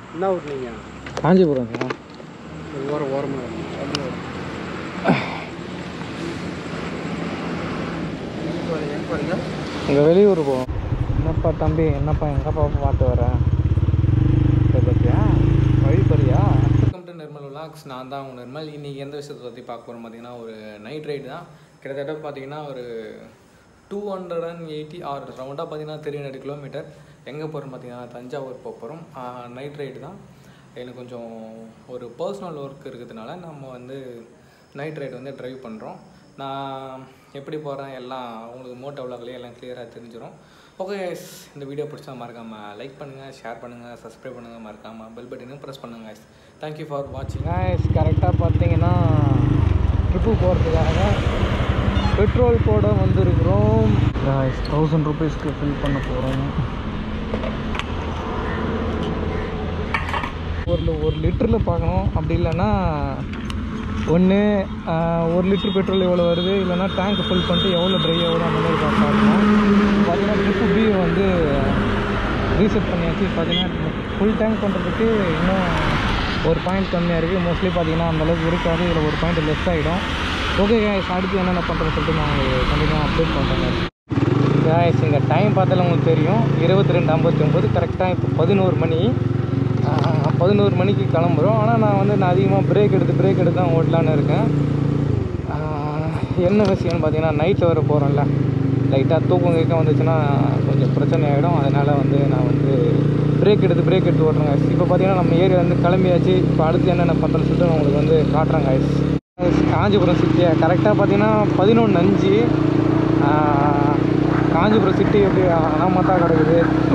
என்ன விட்றீங்க காஞ்சிபுரம் சார் ஓரம் ஓரமாக எங்கே போகிறீங்க இங்கே வெளியூர் போவோம் என்னப்பா தம்பி என்னப்பா எங்கப்பா பார்த்து வர இதை பற்றியா வழி பறியா வெல்கம் டு நிர்மல் விலாக்ஸ் நான் தான் உங்கள் நிர்மல் இன்றைக்கி எந்த விஷயத்தை பற்றி பார்க்க போகிறோம் பார்த்தீங்கன்னா ஒரு நைட் ரைடு தான் கிட்டத்தட்ட பார்த்தீங்கன்னா ஒரு two hundred and eighty or ரவுண்டாக பார்த்தீங்கன்னா த்ரீ ஹண்ட்ரட் கிலோமீட்டர் எங்கே போகிறோம் பார்த்தீங்கன்னா தஞ்சாவூர் போக போகிறோம் நைட் ரைடு தான் எனக்கு கொஞ்சம் ஒரு பர்சனல் ஒர்க் இருக்கிறதுனால நம்ம வந்து நைட் ரைடு வந்து ட்ரைவ் பண்ணுறோம் நான் எப்படி போகிறேன் எல்லாம் உங்களுக்கு மோட்டோ விளாக்லேயே எல்லாம் கிளியராக தெரிஞ்சிடும் ஓகே இந்த வீடியோ பிடிச்சா மறக்காமல் லைக் பண்ணுங்கள் ஷேர் பண்ணுங்கள் சப்ஸ்கிரைப் பண்ணுங்கள் மறக்காமல் பெல் பட்டனையும் ப்ரெஸ் பண்ணுங்கள் guys தேங்க்யூ ஃபார் வாட்சிங் guys கரெக்டாக பார்த்தீங்கன்னா ட்ரிப்பு போகிறதுக்காக பெட்ரோல் போட வந்திருக்கிறோம் guys தௌசண்ட் ருபீஸ்க்கு ஃபில் பண்ண போகிறோம் ஒரு ஒரு லிட்டரில் பார்க்கணும் அப்படி இல்லைன்னா ஒன்று ஒரு லிட்டர் பெட்ரோல் எவ்வளோ வருது இல்லைன்னா டேங்க் ஃபுல் பண்ணிட்டு எவ்வளோ ட்ரை ஆகுது அந்த மாதிரி பா- பார்க்கணும் பார்த்தீங்கன்னா ட்ரிப்பு பி வந்து ரீசெட் பண்ணியாச்சு பார்த்தீங்கன்னா ஃபுல் டேங்க் பண்ணுறதுக்கு இன்னும் ஒரு பாயிண்ட் கம்மியாக இருக்குது மோஸ்ட்லி பார்த்தீங்கன்னா அந்தளவுக்கு இருக்காது இதில் ஒரு பாயிண்ட் லெஸ் ஆகிடும் ஓகே guys அடுத்து என்னென்ன பண்ணுறேன்னு சொல்லிட்டு நான் உங்களுக்கு கண்டிப்பாக அப்டேட் பண்ணுறேன் guys இங்கே டைம் பார்த்தாலும் உங்களுக்கு தெரியும் இருபத்தி ரெண்டு ஐம்பத்தி ஒம்பது கரெக்டாக இப்போ பதினோரு மணி பதினோரு மணிக்கு கிளம்புறோம் ஆனால் நான் வந்து நான் அதிகமாக பிரேக் எடுத்து பிரேக் எடுத்து தான் ஓட்டலான்னு இருக்கேன் ஆஹ் என்ன விஷயம்னு பார்த்தீங்கன்னா நைட்டில் வர போகிறோம்ல லைட்டாக தூக்கம் கேட்க வந்துச்சுன்னா கொஞ்சம் பிரச்சனை ஆகிடும் அதனால் வந்து நான் வந்து பிரேக் எடுத்து பிரேக் எடுத்து ஓட்டுறேன் guys. இப்போ பார்த்தீங்கன்னா நம்ம ஏரியா வந்து கிளம்பியாச்சு இப்போ அடுத்து என்னென்ன பண்ணுறேன்னு சொல்லிட்டு நான் உங்களுக்கு வந்து காட்டுறேன் guys. காஞ்சிபுரம் சிட்டியை கரெக்டாக பார்த்தீங்கன்னா பதினொன்று அஞ்சு ஆஹ் காஞ்சிபுரம் சிட்டி எப்படி அனாமத்தா கிடக்குது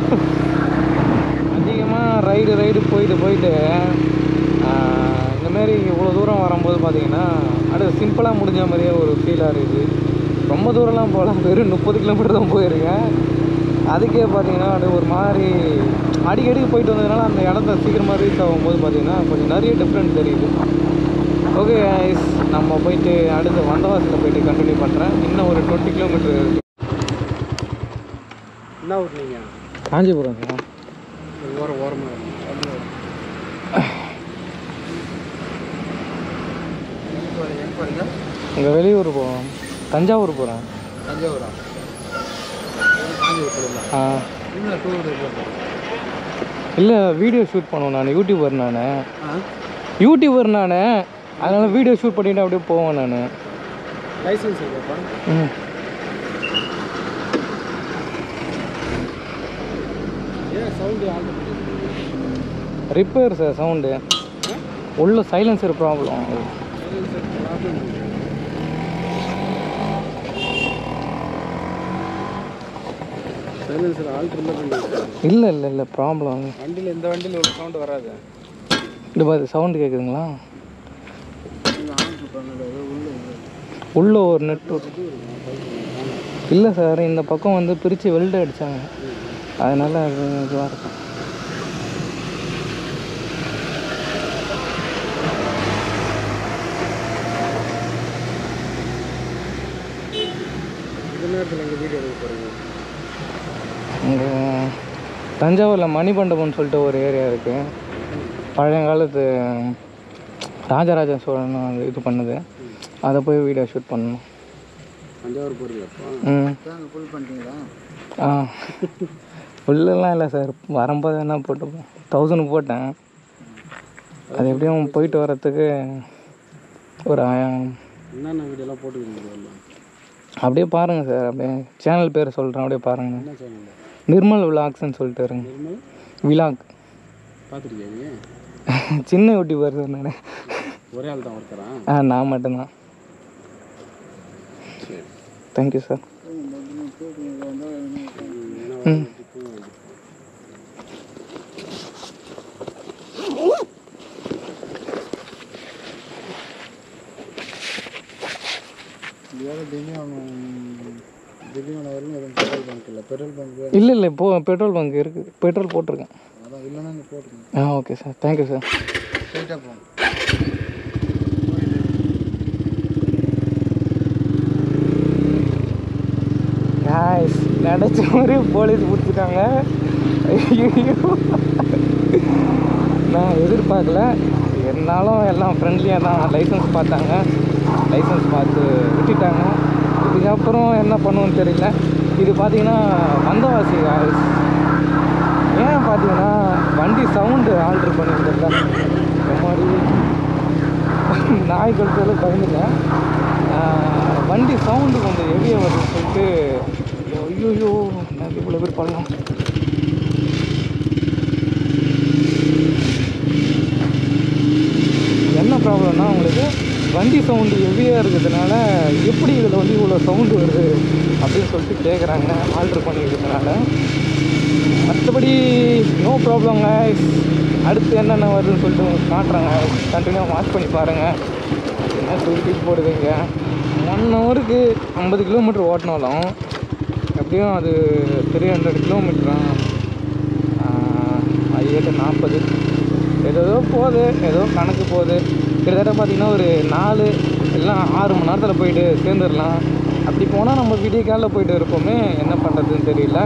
அதிகமாக ரைடு ரைடு போயிட்டு போயிட்டு ஆஹ், இந்த மாதிரி இவ்வளோ தூரம் வரும்போது பார்த்தீங்கன்னா அடுத்து சிம்பிளாக முடிஞ்ச மாதிரியே ஒரு ஃபீலாக இருக்குது ரொம்ப தூரம்லாம் போகலாம் வெறும் முப்பது கிலோமீட்டர் தான் போயிருக்கேன் அதுக்கே பார்த்தீங்கன்னா அது ஒரு மாதிரி அடிக்கடி போயிட்டு வந்ததுனால அந்த இடத்த சீக்கிரமாக ரீச் ஆகும்போது பார்த்தீங்கன்னா கொஞ்சம் நிறைய டிஃப்ரெண்ட் தெரியுது ஓகே நம்ம போயிட்டு அடுத்து வந்தவாசியில் போயிட்டு கண்டினியூ பண்ணுறேன் இன்னும் ஒரு டுவெண்ட்டி கிலோமீட்டர் இருக்குது என்ன விட்றீங்க காஞ்சிபுரம் சார் ஓரம் ஓரமாக எங்கே போகிறீங்க எங்கே போகிறீங்க இங்கே வெளியூர் போவோம் தஞ்சாவூர் போகிறேன் தஞ்சாவூரா காஞ்சிபுரம் போகிறீங்களா ஆ இல்லை டூ வீலர் போகிறேன் இல்லை வீடியோ ஷூட் பண்ணுவேன் நான் யூடியூபர் நான் ஆ யூடியூபர் நான் அதனால் வீடியோ ஷூட் பண்ணிட்டு அப்படியே போவேன் நான் லைசன்ஸ் இருக்காப்பா ம் ஏன் sound already repair sir sound உள்ள silencer problem problem silencer alter இல்லை பண்ணி இல்லை இல்லை இல்லை ப்ராப்ளம் வண்டியில் இந்த வண்டியில் ஒரு சவுண்டு வராது இது பார்த்து சவுண்டு கேட்குதுங்களா நீங்கள் ஆல்ட்ரு பண்ணது உள்ள உள்ள ஒரு நெட் இல்லை சார் இந்த பக்கம் வந்து பிரித்து வெல்டு அடித்தாங்க அதனால் அது இதுவாக இருக்கும் இந்த நேரத்தில் எங்கள் வீடியோ எடுக்க போகிறீங்க இங்கே தஞ்சாவூரில் மணிமண்டபம்னு சொல்லிட்டு ஒரு ஏரியா இருக்குது பழைய காலத்து ராஜராஜ சோழன் அது இது பண்ணுது அதை போய் வீடியோ ஷூட் பண்ணணும் தஞ்சாவூர் போகிறீங்களாப்பா ம் அங்கே ஃபுல் பண்ணிட்டீங்களா ஆ ஃபுல்லெல்லாம் இல்லை சார் வரும்போது என்ன போட்டுப்போம் தௌசண்ட் போட்டேன் அது எப்படியும் போயிட்டு வர்றதுக்கு ஒரு ஆயிரம் என்னென்ன வீடியோலாம் போட்டுக்கிறீங்க அப்படியே பாருங்கள் சார் அப்படியே சேனல் பேர் சொல்கிறேன் அப்படியே பாருங்கள் என்ன சேனல் நிர்மல் விலாக்ஸ்ன்னு சொல்லிட்டு இருங்க நிர்மல் விலாக் பார்த்துருக்கியா நீ சின்ன யூடியூபர் சார் நான் ஒரே ஆள் தான் ஒருத்தரா ஆ நான் மட்டும்தான் சரி தேங்க்யூ சார் ம் வேறு திடீர்னு திடீர்னு வரலும் எதுவும் பெட்ரோல் பங்க் இல்லை பெட்ரோல் பங்க் இல்லை இல்லை இப்போ பெட்ரோல் பங்க் இருக்குது பெட்ரோல் போட்டிருக்கேன் அதான் இல்லைன்னா இங்கே போட்டுருங்க ஆ ஓகே சார் தேங்க்யூ சார் ஸ்ட்ரைட்டாக போங்க காய்ஸ் நினச்ச மாதிரி போலீஸ் பிடிச்சிட்டாங்க ஐயோ இருந்தேன் எதிர்பார்க்கல இருந்தாலும் எல்லாம் ஃப்ரெண்ட்லியாக தான் லைசன்ஸ் பார்த்தாங்க லைசன்ஸ் பார்த்து விட்டுட்டாங்க இதுக்கப்புறம் என்ன பண்ணுவோன்னு தெரியல இது பார்த்தீங்கன்னா வந்தவாசி guys. ஏன் பார்த்தீங்கன்னா வண்டி சவுண்டு ஆல்ட்ரு பண்ணியிருந்தல இந்த மாதிரி நாய் கழுத்தில் பயந்துட்டேன் ஆஹ் வண்டி சவுண்டு கொஞ்சம் ஹெவியாக வருதுன்னு சொல்லிட்டு ஐயோ நான் இவ்வளோ பேர் பண்ணலாம் என்ன ப்ராப்ளம்னா உங்களுக்கு வண்டி சவுண்டு ஹெவியாக இருக்கிறதுனால எப்படி இதில் வந்து இவ்வளோ சவுண்டு வருது அப்படின்னு சொல்லிட்டு கேட்குறாங்க ஆல்ட்ரு பண்ணிக்கிறதுனால மற்றபடி நோ ப்ராப்ளம் guys அடுத்து என்னென்ன வருதுன்னு சொல்லிட்டு உங்களுக்கு காட்டுறாங்க கண்டினியூவாக வாட்ச் பண்ணி பாருங்கள் என்ன தூக்கிட்டு போடுதுங்க ஒன் ஹவருக்கு ஐம்பது கிலோமீட்டர் ஓட்டினாலும் எப்படியும் அது த்ரீ ஹண்ட்ரட் கிலோமீட்டரான் ஐஏட்டு நாற்பது ஏதோ போகுது ஏதோ கணக்கு போகுது கிட்டத்தட்ட பார்த்திங்கன்னா ஒரு நாலு இல்லைனா ஆறு மணி நேரத்தில் போயிட்டு சேர்ந்துடலாம் அப்படி போனால் நம்ம விடிய காலில் போயிட்டு இருப்போமே என்ன பண்ணுறதுன்னு தெரியல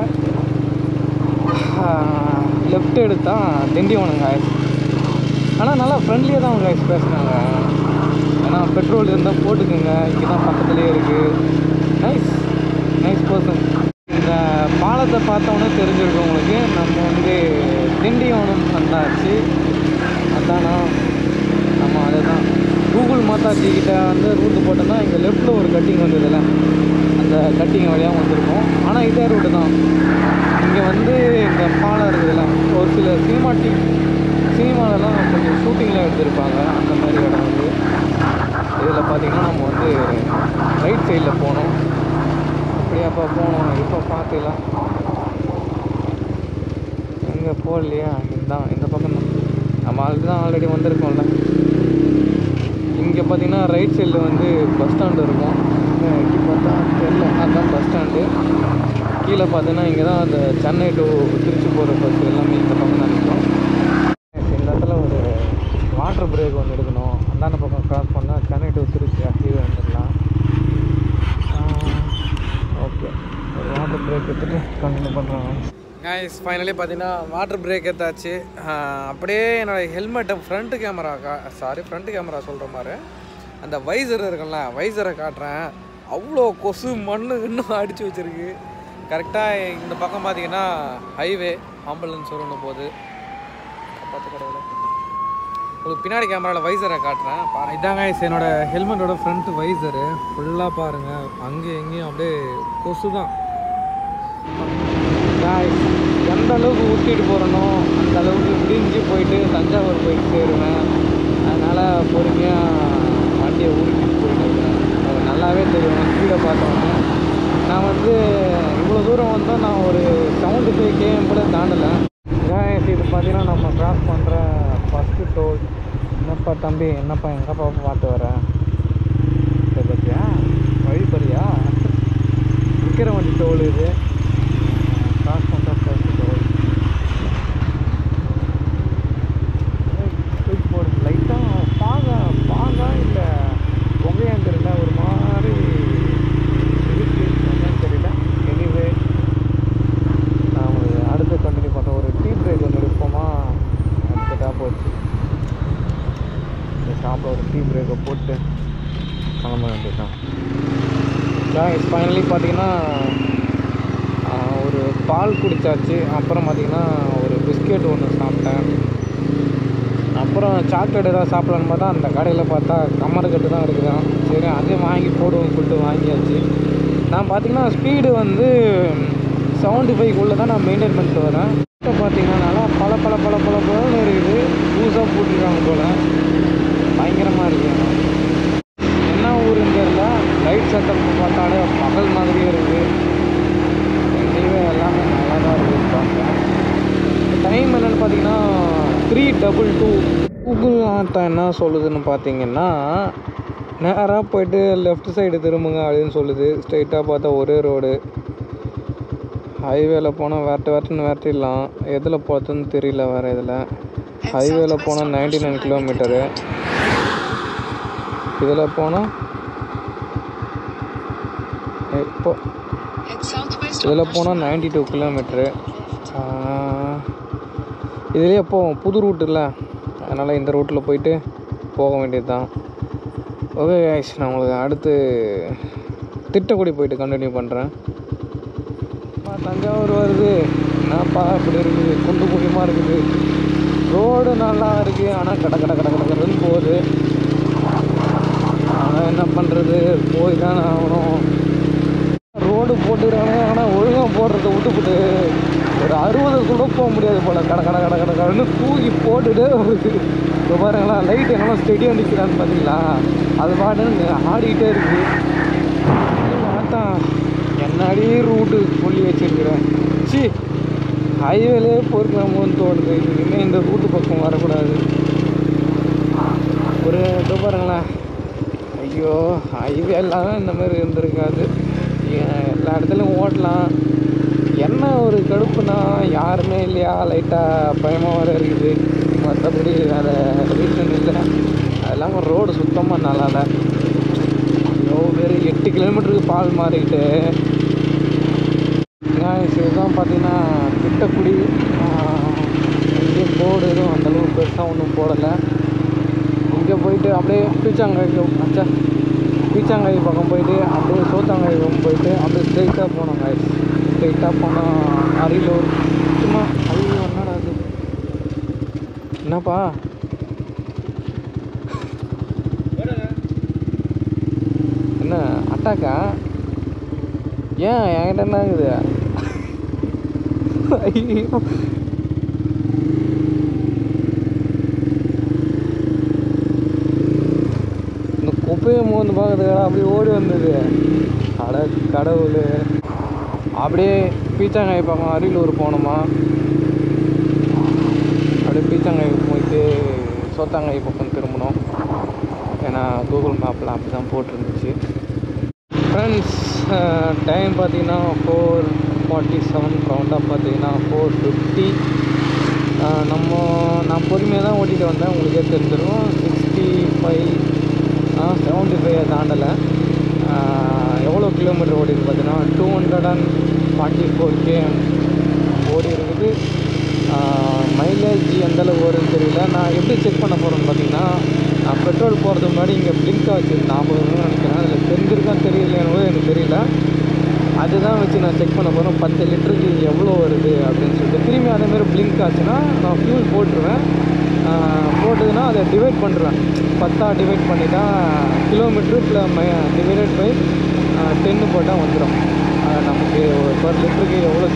லெஃப்ட் எடுத்தால் திண்டிவனம் காய்ஸ் ஆனால் நல்லா ஃப்ரெண்ட்லியாக தான் அவங்க guys பேசுனாங்க ஏன்னா பெட்ரோல் இருந்தால் போட்டுக்கோங்க இங்கே தான் பக்கத்துலேயே இருக்குது நைஸ் நைஸ் பர்சன் இந்த பாலத்தை பார்த்தோன்னே தெரிஞ்சிருக்கும் உங்களுக்கு நம்ம வந்து திண்டிவனம் வந்தாச்சு அதானா ஆமாம் அதுதான் கூகுள் மாத்தாச்சி கிட்ட வந்து ரூட்டு போட்டோம்னா இங்கே லெஃப்ட்டில் ஒரு கட்டிங் வந்ததில்ல அந்த கட்டிங் வழியாக வந்திருக்கும் ஆனால் இதே ரூட்டு தான் இங்கே வந்து இந்த பாலம் இருக்குதுல்ல ஒரு சில சினிமாட்டிக் சினிமாலெலாம் கொஞ்சம் ஷூட்டிங்லாம் எடுத்திருப்பாங்க அந்த மாதிரி இடம் வந்து இதில் பார்த்தீங்கன்னா நம்ம வந்து ரைட் சைடில் போனோம் அப்படியாப்பா போனோம் இப்போ பார்த்துக்கலாம் எங்கே போகலையா இதுதான் இந்த பக்கம் தான் நம்ம ஆல்ரெடி தான் ஆல்ரெடி வந்திருக்கோம்ல இங்கே பார்த்தீங்கன்னா ரைட் சைடில் வந்து பஸ் ஸ்டாண்டு இருக்கும் இங்க எட்டி பார்த்தா தெரியல அதுதான் பஸ் ஸ்டாண்டு கீழே பார்த்தீங்கன்னா இங்கே தான் அந்த சென்னை டு திருச்சி போகிற பஸ் எல்லாமே இந்த பக்கம் தான் நிற்கும் இந்த இடத்துல ஒரு வாட்டர் பிரேக் ஒன்று எடுக்கணும் அந்தாண்ட பக்கம் கிராஸ் பண்ணால் சென்னை டு திருச்சி அப்படியே வந்துடலாம் ஓகே ஒரு வாட்டர் பிரேக் எடுத்துகிட்டு கண்டினியூ பண்ணுறாங்க கைஸ் ஃபைனலி பார்த்தீங்கன்னா வாட்டர் பிரேக் எடுத்தாச்சு ஆஹ் அப்படியே என்னோட ஹெல்மெட்டை ஃப்ரண்ட் கேமரா கா சாரி ஃப்ரண்ட் கேமரா சொல்கிற மாதிரி அந்த வைசர் இருக்குல்ல வைசரை காட்டுறேன் அவ்வளோ கொசு மண்ணு இன்னும் அடித்து வச்சிருக்கு கரெக்டாக இந்த பக்கம் பார்த்தீங்கன்னா ஹைவே ஆம்புலன்ஸ் வரணும் போகுது பார்த்து கடவுளே உங்களுக்கு பின்னாடி கேமராவில் வைசரை காட்டுறேன் பா இதாங்க guys என்னோட ஹெல்மெட்டோட ஃப்ரண்ட் வைசரு ஃபுல்லாக பாருங்கள் அங்கேயும் எங்கேயும் அப்படியே கொசு தான் Guys, எந்த அளவுக்கு ஊற்றிட்டு போகிறனோ அந்த அளவுக்கு விடிஞ்சு போயிட்டு தஞ்சாவூர் போயிட்டு சேருவேன் அதனால் பொறுமையாக வண்டியை ஊற்றிட்டு போயிட்டு இருக்கேன் அது நல்லாவே தெரியும் ஸ்பீடை பார்த்தோன்னே நான் வந்து இவ்வளோ தூரம் வந்தோம் நான் ஒரு செவன்ட்டி ஃபைவ் கேஎம் கூட தாண்டலை Guys, இது பார்த்தீங்கன்னா நம்ம கிராஸ் பண்ணுற ஃபஸ்ட்டு டோல் என்னப்பா தம்பி என்னப்பா எங்கப்பா பார்த்து வரேன் இதை பற்றியா வழிபறியா விற்கிற வண்டி டோல் இது கிராஸ் பண்ணுற ஃபஸ்ட்டு டோல் போடு லைட்டாக பாகா பாகா இல்லை பொங்கையான்னு தெரியல ஒரு மாதிரி இருக்கு என்னன்னு தெரியல எனிவே நான் ஒரு அடுத்து கண்டினியூ பண்ணுறேன் ஒரு டீ பிரேக் ஒன்று எடுப்போமா அடுத்ததாக போச்சு இந்த ஷாப்பில் ஒரு டீ பிரேக்கை போட்டு கிளம்ப வேண்டியதுதான் ஃபைனலி பார்த்தீங்கன்னா ஆஹ், ஒரு பால் குடிச்சாச்சு அப்புறம் பார்த்தீங்கன்னா ஒரு பிஸ்கெட் ஒன்று சாப்பிட்டேன் அப்புறம் சாக்லேட் ஏதாவது சாப்பிடலான்னு பார்த்தா அந்த கடையில் பார்த்தா கம்மரக்கட்டு தான் இருக்குதான் சரி அதே வாங்கி போடுவோம்னு சொல்லிட்டு வாங்கியாச்சு நான் பார்த்தீங்கன்னா ஸ்பீடு வந்து செவன்ட்டி ஃபைவ்க்குள்ளே தான் நான் மெயின்டைன் பண்ணிட்டு வரேன் இப்போ பார்த்தீங்கன்னா நல்லா பல பல பல பல பலன்னு இருக்குது புதுசாக போட்டிருக்காங்க போல் பயங்கரமாக இருக்கு ஆனா. என்ன ஊருன்னு தெரியல லைட் செட்டப் பார்த்தாலே பகல் மாதிரியே இருக்குது எங்கேயுமே எல்லாமே நல்லா தான் இருக்குது பார்க்க டைம் என்னென்னு பார்த்தீங்கன்னா த்ரீ டபுள் டூ கூகுள் ஆட்டா என்ன சொல்லுதுன்னு பார்த்தீங்கன்னா நேராக போயிட்டு லெஃப்ட் சைடு திரும்புங்க அப்படின்னு சொல்லுது ஸ்ட்ரைட்டாக பார்த்தா ஒரே ரோடு ஹைவேல போனால் வேட்ட வேட்டன்னு வேட்டிடலாம் எதில் போகிறதுன்னு தெரியல வேறு இதில் ஹைவேல போனால் நைன்டி நைன் கிலோமீட்டரு இதில் போனால் இப்போ Head southwest on இதில் போனால் நைன்டி டூ கிலோமீட்ரு இதுலேயே போவோம் புது ரூட் இல்லை அதனால் இந்த ரூட்டில் போயிட்டு போக வேண்டியது தான் ஓகே guys நான் உங்களுக்கு அடுத்து திட்டக்குடி போயிட்டு கண்டினியூ பண்ணுறேன் தஞ்சாவூர் வருது என்னப்பா இப்படி இருக்குது குண்டு குழியமாக இருக்குது ரோடு நல்லா இருக்குது ஆனால் கட கட கட கட கடன்னு போகுது ஆனால் என்ன பண்ணுறது போய் தான் ஆகணும் ரோடு போட்டுக்கிறாங்க ஆனால் ஒழுங்காக போடுறத விட்டுப்புட்டு ஒரு அறுபதுக்குள்ளே போக முடியாது போல் கட கட கட கட கடன்னு தூக்கி போட்டுட்டு வருது இப்போ பாருங்களா லைட் எங்கன்னா ஸ்டெடியாக நிற்கிறான்னு பார்த்தீங்களா அது பாட்டுன்னு ஆடிக்கிட்டே இருக்குது அதான் என்னடி ரூட்டு சொல்லி வச்சிருக்கிறேன் சி ஹைவேலே போயிருக்கலாமோன்னு தோணுது இனிமேல் இந்த ரூட்டு பக்கம் வரக்கூடாது ஒரு இதோ பாருங்களேன் ஐயோ ஹைவே எல்லாம் இந்த மாதிரி இருந்திருக்காது ஏன் எல்லா இடத்துலையும் ஓட்டலாம் என்ன ஒரு கடுப்புனா யாருமே இல்லையா லைட்டாக பயமாக வர இருக்குது மற்றபடி வேறு ரீசன் இல்லை அது இல்லாமல் ரோடு சுத்தமாக நல்லா இல்லை ஐயோ வெறும் எட்டு கிலோமீட்டருக்கு பால் மாறிக்கிட்டு guys, இதுதான் பார்த்தீங்கன்னா திட்டக்குடி இங்கேயும் போர்டு எதுவும் அந்தளவுக்கு பெருசாக ஒன்றும் போடலை இங்கே போயிட்டு அப்படியே பீச்சாங்காய் அச்சா பீச்சாங்காய் பக்கம் போயிட்டு அப்படியே சோத்தாங்காய் பக்கம் போயிட்டு அப்படியே ஸ்ட்ரெயிட்டாக போனோம் guys ஸ்ட்ரெயிட்டாக போனால் அரியலூர் சும்மா ஐயோ என்னடா அது என்னப்பா என்ன அட்டாக்கா ஏன் என்கிட்ட என்ன ஆகுது ஐயோ இந்த குப்பையை மோந்து பார்க்கறதுக்காக அப்படியே ஓடி வந்தது அட கடவுள் அப்படியே பீச்சாங்காய் பக்கம் அரியலூர் போனோமா அப்படியே பீச்சாங்காய் போயிட்டு சோத்தாங்காய் பக்கம் திரும்பணும் ஏன்னா கூகுள் மேப்பில் அப்படி தான் போட்டிருந்துச்சு ஃப்ரெண்ட்ஸ் டைம் பார்த்தீங்கன்னா ஃபோர் ஃபார்ட்டி செவன் ரவுண்டாக பார்த்தீங்கன்னா ஃபோர் ஃபிஃப்டி நம்ம நான் பொறுமையாக தான் ஓட்டிகிட்டு வந்தேன் உங்களுக்கே தெரிஞ்சிடும் சிக்ஸ்டி ஃபைவ் செவன்ட்டி ஃபைவ் தாண்டலை எவ்வளோ கிலோமீட்டர் ஓடி இருக்கு பார்த்தீங்கன்னா two hundred and forty four KM ஓடி இருக்குது மைலேஜ் எந்தளவுக்கு வரும்னு தெரியல நான் எப்படி செக் பண்ண போகிறேன்னு பார்த்தீங்கன்னா நான் பெட்ரோல் போகிறதுக்கு முன்னாடி இங்கே பிளிங்காக வச்சு நாற்பது நினைக்கிறேன் அதில் தெரிஞ்சிருக்கான்னு தெரியலைன்னு எனக்கு தெரியல அதுதான் வச்சு நான் செக் பண்ண போகிறேன் பத்து லிட்டருக்கு எவ்வளோ வருது அப்படின்னு சொல்லிட்டு திரும்பி அதேமாதிரி பிளிங்க் ஆச்சுன்னா நான் ஃபியூல் போட்டுருவேன் ஆஹ் போட்டதுன்னா அதை டிவைட் பண்ணுறேன் பத்தாக டிவைட் பண்ணிட்டா கிலோமீட்ரு ப்ளஸ் டிவைடட் பை டென்னு போட்டால் வந்துடும் நமக்கு பர் லிட்டருக்கு எவ்வளோ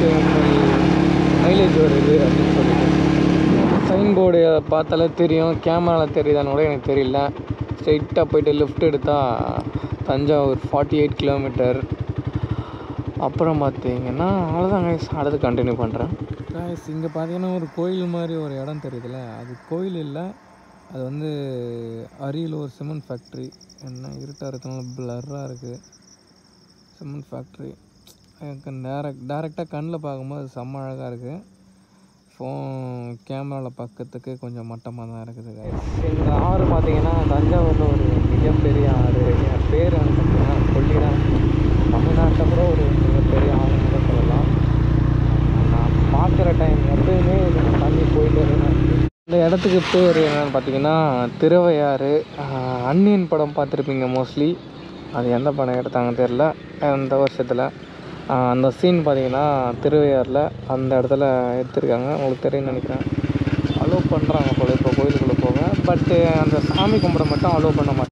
மைலேஜ் வருது அப்படின்னு சொல்லிட்டு சைன் போர்டு பார்த்தாலே தெரியும் கேமராவில் தெரியுதான்னு கூட எனக்கு தெரியல ஸ்ட்ரைட்டாக போயிட்டு லெஃப்ட் எடுத்தால் தஞ்சாவூர் ஃபார்ட்டி எயிட் கிலோமீட்டர் அப்புறம் பார்த்தீங்கன்னா அவ்வளோதான் கைஸ் அடுத்து கண்டினியூ பண்ணுறேன் கைஸ் இங்கே பார்த்தீங்கன்னா ஒரு கோயில் மாதிரி ஒரு இடம் தெரியுதுல்ல அது கோயில் இல்லை அது வந்து அரியலூர் சிமெண்ட் ஃபேக்ட்ரி என்ன இருட்டாக இருக்கிறதுனால பிளர்ராக இருக்குது சிமெண்ட் ஃபேக்ட்ரி எனக்கு டேரக்ட் டேரெக்டாக கண்ணில் பார்க்கும்போது அது செம்ம அழகாக இருக்குது ஃபோன் கேமராவில் பார்க்கறதுக்கு கொஞ்சம் மட்டமாக தான் இருக்குது guys. இந்த ஆறு பார்த்தீங்கன்னா தஞ்சாவூரில் ஒரு மிகப்பெரிய ஆறு என் பேர் வந்து பார்த்தீங்கன்னா கொள்ளிடம் தமிழ்நாட்டில் கூட ஒரு மிகப்பெரிய ஆறுன்னு கூட சொல்லலாம் நான் பார்க்குற டைம் எப்பயுமே இது தண்ணி போயிட்டு இருக்கேன் இந்த இடத்துக்கு பேர் என்னன்னு பார்த்தீங்கன்னா திருவையாறு ஆஹ் அந்நியன் படம் பார்த்துருப்பீங்க மோஸ்ட்லி அது எந்த படம் எடுத்தாங்க தெரில அந்த வருஷத்தில் அந்த சீன் பார்த்தீங்கன்னா திருவையாறில் அந்த இடத்துல எடுத்திருக்காங்க உங்களுக்கு தெரியும்னு நினைக்கிறேன் அலோவ் பண்ணுறாங்க போல இப்போ கோயிலுக்குள்ளே போக பட்டு அந்த சாமி கும்பிட மட்டும் அலோவ் பண்ண மாட்டாங்க